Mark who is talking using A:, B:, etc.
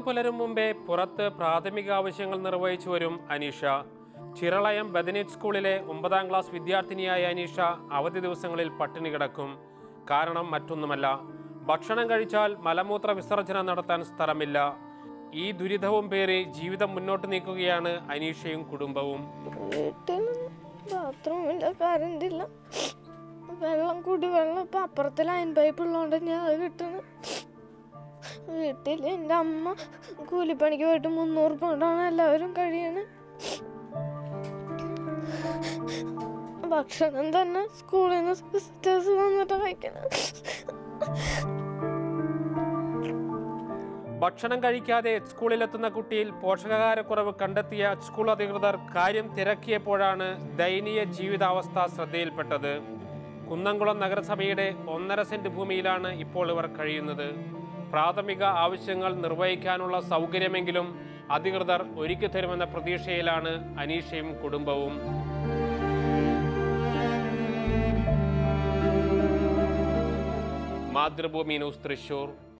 A: പുലരും മുമ്പേ പുറത്ത് പ്രാഥമിക ആവശ്യങ്ങൾ നിർവഹിച്ചു വരും അനീഷ ചിറളയം ബദനീത് സ്കൂളിലെ ഒമ്പതാം ക്ലാസ് വിദ്യാർത്ഥിനിയായ അനീഷ അവധി ദിവസങ്ങളിൽ പട്ടിണി കിടക്കും കാരണം മറ്റൊന്നുമല്ല ഭക്ഷണം കഴിച്ചാൽ മലമൂത്ര വിസർജനം നടത്താൻ സ്ഥലമില്ല ഈ ദുരിതവും പേറി ജീവിതം മുന്നോട്ട് നീക്കുകയാണ് അനീഷയും കുടുംബവും
B: വീട്ടിൽ ബാത്റൂമില്ല കറണ്ട് ഇല്ല വെള്ളം കുടിവെള്ളം ഇപ്പം അപ്പുറത്തെ ലൈൻ പൈപ്പ് ഉള്ളതുകൊണ്ട് ഞാൻ അത് കിട്ടണം വീട്ടിൽ എൻ്റെ അമ്മ കൂലിപ്പണിക്ക് പോയിട്ട് മുന്നൂറ് പൗണ്ടാണ് എല്ലാവരും കഴിയണത് ഭക്ഷണം തന്നെ സ്കൂളിൽ നിന്ന് സിസ്റ്റേഴ്സ് വന്നിട്ട് കഴിക്കണം
A: ഭക്ഷണം കഴിക്കാതെ സ്കൂളിലെത്തുന്ന കുട്ടിയിൽ പോഷകാഹാരക്കുറവ് കണ്ടെത്തിയ സ്കൂൾ അധികൃതർ കാര്യം തിരക്കിയപ്പോഴാണ് ദയനീയ ജീവിതാവസ്ഥ ശ്രദ്ധയിൽപ്പെട്ടത് കുന്നംകുളം നഗരസഭയുടെ ഒന്നര സെന്റ് ഭൂമിയിലാണ് ഇപ്പോൾ ഇവർ കഴിയുന്നത് പ്രാഥമിക ആവശ്യങ്ങൾ നിർവഹിക്കാനുള്ള സൗകര്യമെങ്കിലും അധികൃതർ ഒരുക്കി തരുമെന്ന പ്രതീക്ഷയിലാണ് അനീഷയും കുടുംബവും മാതൃഭൂമി ന്യൂസ് തൃശൂർ